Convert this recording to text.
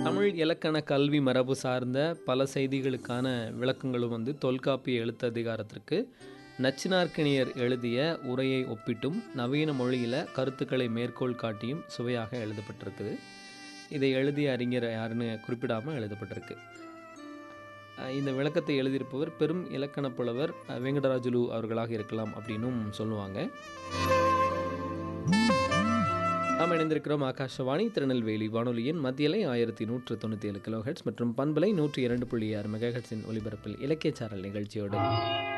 தமிழ் இலக்கண கல்வி மரபு சார்ந்த பல செய்திகளுக்கான விளக்கங்களும் வந்து தொல்காப்பிய எழுத்து அதிகாரத்திற்கு நச்சினார்க்கினியர் எழுதிய உரையை ஒப்பிட்டும் நவீன மொழியில் கருத்துக்களை மேற்கோள் காட்டியும் சுவையாக எழுதப்பட்டிருக்குது இதை எழுதிய அறிஞர் யாருன்னு குறிப்பிடாமல் எழுதப்பட்டிருக்கு அஹ் இந்த விளக்கத்தை எழுதியிருப்பவர் பெரும் இலக்கணப் புலவர் அஹ், வெங்கடராஜுலு அவர்களாக இருக்கலாம் அப்படின்னும் சொல்லுவாங்க நாம் இணைந்திருக்கிறோம் ஆகாஷவாணி திருநெல்வேலி வானொலியின் மத்தியலை ஆயிரத்தி நூற்று தொண்ணூற்றி ஏழு கிலோஹெட்ஸ் மற்றும் பண்பலை நூற்றி இரண்டு புள்ளி ஆறு மெகாஹெட்ஸின் ஒலிபரப்பில் இலக்கிய சாரல் நிகழ்ச்சியோடு